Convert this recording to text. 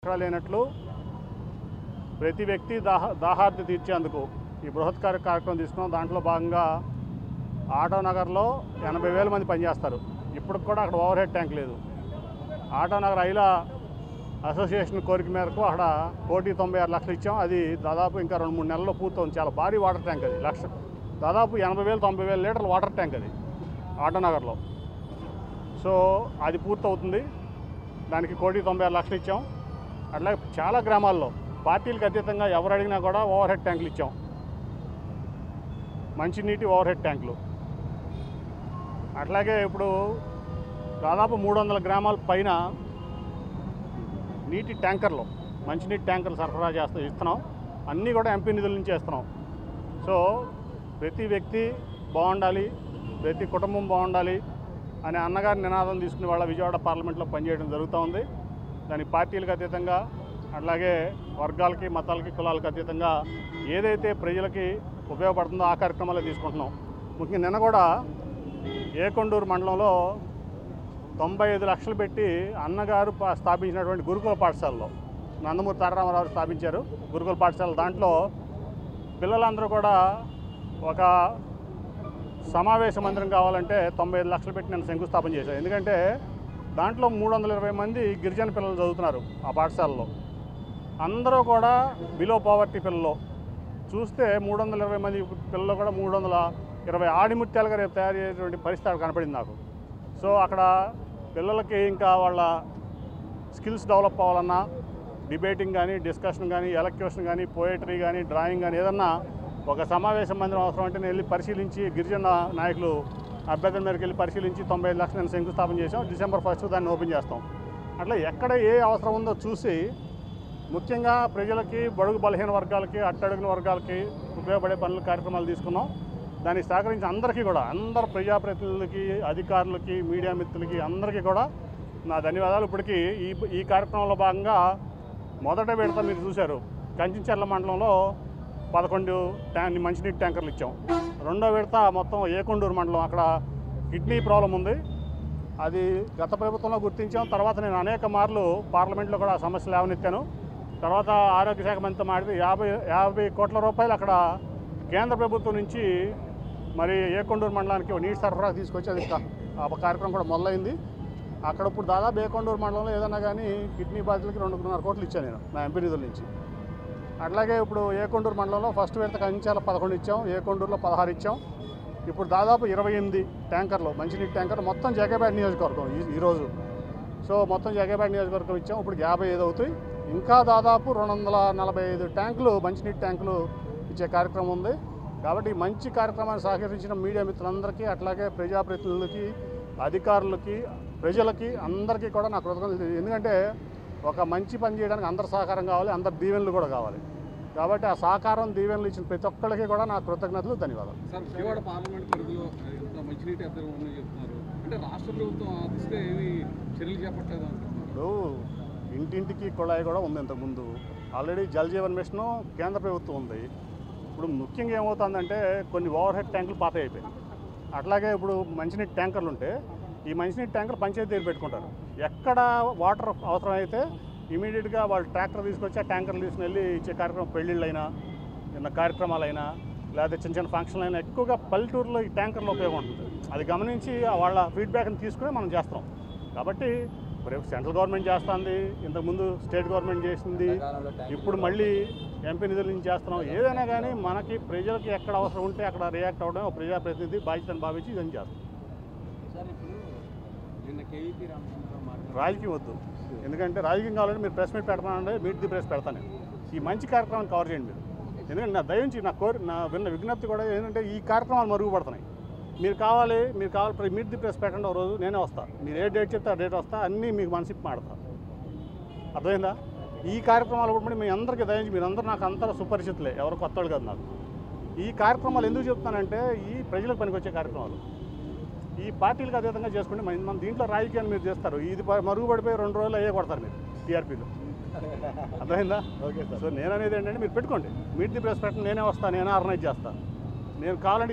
ఎక్కడా లేనట్లు ప్రతి వ్యక్తి దాహ దాహార్తి తీర్చేందుకు ఈ బృహత్కార కార్యక్రమం తీసుకున్నాం దాంట్లో భాగంగా ఆటో నగర్లో ఎనభై వేల మంది పనిచేస్తారు ఇప్పటికి కూడా అక్కడ ఓవర్ హెడ్ ట్యాంక్ లేదు ఆటో నగర్ ఐలా అసోసియేషన్ కోరిక మేరకు అక్కడ కోటి తొంభై ఆరు లక్షలు ఇచ్చాం అది దాదాపు ఇంకా రెండు మూడు నెలల్లో పూర్తవుతుంది చాలా భారీ వాటర్ ట్యాంక్ అది లక్ష దాదాపు ఎనభై వేలు తొంభై వేల లీటర్ల వాటర్ ట్యాంక్ అది ఆటో నగర్లో సో అది పూర్తవుతుంది దానికి కోటి తొంభై ఆరు లక్షలు ఇచ్చాం అట్లాగే చాలా గ్రామాల్లో పార్టీలకు అతీతంగా ఎవరు అడిగినా కూడా ఓవర్ హెడ్ ట్యాంకులు ఇచ్చాం మంచినీటి ఓవర్ హెడ్ ట్యాంకులు అట్లాగే ఇప్పుడు దాదాపు మూడు వందల గ్రామాల పైన నీటి ట్యాంకర్లు మంచినీటి ట్యాంకర్లు సరఫరా చేస్తూ ఇస్తున్నాం అన్నీ కూడా ఎంపీ నిధుల నుంచి ఇస్తున్నాం సో ప్రతి వ్యక్తి బాగుండాలి ప్రతి కుటుంబం బాగుండాలి అనే అన్నగారి నినాదం తీసుకుని వాళ్ళ విజయవాడ పార్లమెంట్లో పనిచేయడం జరుగుతూ ఉంది దానికి పార్టీలకు అతీతంగా అట్లాగే వర్గాలకి మతాలకి కులాలకు అతీతంగా ఏదైతే ప్రజలకి ఉపయోగపడుతుందో ఆ కార్యక్రమాలు తీసుకుంటున్నాం ముఖ్యంగా నిన్న కూడా ఏకొండూరు మండలంలో తొంభై ఐదు లక్షలు పెట్టి అన్నగారు పా- స్థాపించినటువంటి గురుకుల పాఠశాలలో నందమూరి తారరామారావు స్థాపించారు గురుకుల పాఠశాల దాంట్లో పిల్లలందరూ కూడా ఒక సమావేశ మందిరం కావాలంటే తొంభై ఐదు లక్షలు పెట్టి నేను శంకుస్థాపన చేశాను ఎందుకంటే దాంట్లో మూడు వందల ఇరవై మంది గిరిజన పిల్లలు చదువుతున్నారు ఆ పాఠశాలలో అందరూ కూడా బిలో పావర్టీ పిల్లలు చూస్తే మూడు వందల ఇరవై మంది పిల్లలు కూడా మూడు వందల ఇరవై ఆడిముత్యాలుగా రేపు తయారు చేసేటువంటి పరిస్థితి అక్కడ కనపడింది నాకు సో అక్కడ పిల్లలకి ఇంకా వాళ్ళ స్కిల్స్ డెవలప్ అవ్వాలన్నా డిబేటింగ్ కానీ డిస్కషన్ కానీ ఎలక్యూషన్ కానీ పోయట్రీ కానీ డ్రాయింగ్ కానీ ఏదన్నా ఒక సమావేశ మందిరం అవసరం అంటే నేను వెళ్ళి పరిశీలించి గిరిజన నాయకులు అభ్యర్థుల మేరకు వెళ్ళి పరిశీలించి తొంభై ఐదు లక్షలు నేను శంకుస్థాపన చేసాం డిసెంబర్ ఫస్ట్ దాన్ని ఓపెన్ చేస్తాం అట్లా ఎక్కడ ఏ అవసరం ఉందో చూసి ముఖ్యంగా ప్రజలకి బడుగు బలహీన వర్గాలకి అట్టడుగున వర్గాలకి ఉపయోగపడే పనులు కార్యక్రమాలు తీసుకున్నాం దానికి సహకరించి అందరికీ కూడా అందరు ప్రజాప్రతినిధులకి అధికారులకి మీడియా మిత్రులకి అందరికీ కూడా నా ధన్యవాదాలు ఇప్పటికీ ఈ ఈ కార్యక్రమంలో భాగంగా మొదట విడత మీరు చూశారు కంచించర్ల మండలంలో పదకొండు ట్యాం మంచినీటి ట్యాంకర్లు ఇచ్చాం రెండో విడత మొత్తం ఏకొండూరు మండలం అక్కడ కిడ్నీ ప్రాబ్లం ఉంది అది గత ప్రభుత్వంలో గుర్తించాం తర్వాత నేను అనేక మార్లు పార్లమెంట్లో కూడా ఆ సమస్య లేవనెత్తాను తర్వాత ఆరోగ్య శాఖ మంత్రితో మాట్లాడి యాభై యాభై కోట్ల రూపాయలు అక్కడ కేంద్ర ప్రభుత్వం నుంచి మరి ఏకొండూరు మండలానికి ఒక నీటి సరఫరా తీసుకొచ్చి అది కా- ఆ కార్యక్రమం కూడా మొదలైంది అక్కడ ఇప్పుడు దాదాపు ఏకొండూరు మండలంలో ఏదన్నా కానీ కిడ్నీ బాధితులకి రెండున్నర కోట్లు ఇచ్చాను నేను నా ఎంపీ నిధుల నుంచి అట్లాగే ఇప్పుడు ఏకొండూరు మండలంలో ఫస్ట్ విడత కంచాల పదకొండు ఇచ్చాం ఏకొండూరులో పదహారు ఇచ్చాం ఇప్పుడు దాదాపు ఇరవై ఎనిమిది ట్యాంకర్లు మంచినీటి ట్యాంకర్లు మొత్తం జగేపేట నియోజకవర్గం ఈ- ఈరోజు సో మొత్తం జగేపేట నియోజకవర్గం ఇచ్చాం ఇప్పుడు యాభై ఐదు అవుతాయి ఇంకా దాదాపు రెండు వందల నలభై ఐదు ట్యాంకులు మంచినీటి ట్యాంకులు ఇచ్చే కార్యక్రమం ఉంది కాబట్టి ఈ మంచి కార్యక్రమాన్ని సహకరించిన మీడియా మిత్రులందరికీ అట్లాగే ప్రజాప్రతినిధులకి అధికారులకి ప్రజలకి అందరికీ కూడా నా కృతజ్ఞతలు తెలియ- ఎందుకంటే ఒక మంచి పని చేయడానికి అందరి సహకారం కావాలి అందరి దీవెనలు కూడా కావాలి కాబట్టి ఆ సహకారం దీవెనలు ఇచ్చిన ప్రతి ఒక్కరికి కూడా నా కృతజ్ఞతలు ధన్యవాదాలు సార్ విజయవాడ పార్లమెంట్ పరిధిలో ఇంత మంచినీటి అద్దెలు ఉన్నాయని చెప్తున్నారు అంటే రాష్ట్ర ప్రభుత్వం ఆ దిశగా ఏమి చర్యలు చేపట్టలేదు అంటున్నారు ఇప్పుడు ఇంటింటికి కుళాయి కూడా ఉంది ఇంతకుముందు ఆల్రెడీ జల్ జీవన్ మిషన్ కేంద్ర ప్రభుత్వం ఉంది ఇప్పుడు ముఖ్యంగా ఏమవుతుందంటే కొన్ని ఓవర్ హెడ్ ట్యాంకులు పాత అయిపోయాయి అట్లాగే ఇప్పుడు మంచినీటి ట్యాంకర్లు ఉంటే ఈ మంచినీటి ట్యాంకర్ పంచాయతీ దగ్గర పెట్టుకుంటారు ఎక్కడ వాటర్ అవసరమైతే ఇమీడియట్గా వాళ్ళు ట్రాక్టర్ తీసుకొచ్చి ఆ ట్యాంకర్లు తీసుకుని వెళ్ళి ఇచ్చే కార్యక్రమం పెళ్ళిళ్ళైనా చిన్న కార్యక్రమాలైనా లేకపోతే చిన్న చిన్న ఫంక్షన్లు అయినా ఎక్కువగా పల్లెటూరులో ఈ ట్యాంకర్లు ఉపయోగం ఉంటుంది అది గమనించి వాళ్ళ ఫీడ్బ్యాక్ని తీసుకుని మనం చేస్తాం కాబట్టి రేపు సెంట్రల్ గవర్నమెంట్ చేస్తుంది ఇంతకుముందు స్టేట్ గవర్నమెంట్ చేసింది ఇప్పుడు మళ్ళీ ఎంపీ నిధుల నుంచి చేస్తున్నాం ఏదైనా కానీ మనకి ప్రజలకి ఎక్కడ అవసరం ఉంటే అక్కడ రియాక్ట్ అవ్వడం ఒక ప్రజాప్రతినిధి బాధ్యతను భావించి ఇదని చేస్తాం సార్ ఇప్పుడు నిన్న కేవీపీ రామచంద్రరావు మాట్లాడారు రాజకీయం వద్దు ఎందుకంటే రాజకీయం కావాలంటే మీరు ప్రెస్ మీట్ పెడతానంటే మీట్ ది ప్రెస్ పెడతాను నేను. ఈ మంచి కార్యక్రమాన్ని కవర్ చేయండి మీరు ఎందుకంటే నా దయించి నా కోరి నా విన్న విజ్ఞప్తి కూడా ఏంటంటే ఈ కార్యక్రమాలు మరుగుపడుతున్నాయి మీరు కావాలి మీరు కావాలి మీట్ ది ప్రెస్ పెట్టండి ఒక రోజు నేనే వస్తా మీరు ఏ డేట్ చెప్తే ఆ డేట్ వస్తా అన్నీ మీకు మనసిప్పి మాడతా అర్థమైందా ఈ కార్యక్రమాలు కూడా మీ అందరికీ దయించి మీరందరూ నాకు అంతా సుపరిచితులే ఎవరు కొత్త వాళ్ళు కాదు నాకు ఈ కార్యక్రమాలు ఎందుకు చెప్తానంటే ఈ ప్రజలకు పనికొచ్చే కార్యక్రమాలు ఈ పార్టీలకు అతీతంగా చేసుకుంటే మన మన దీంట్లో రాజకీయాలు మీరు చేస్తారు ఇది ప- మరుగుపడిపోయి రెండు రోజులు అయ్యే కొడతారు మీరు టీఆర్పీలో అర్థమైందా ఓకే సార్ సో నేను అనేది ఏంటంటే మీరు పెట్టుకోండి మీట్ ది ప్రెస్ పెట్టండి నేనే వస్తాను నేనే ఆర్గనైజ్ చేస్తాను నేను కావాలంటే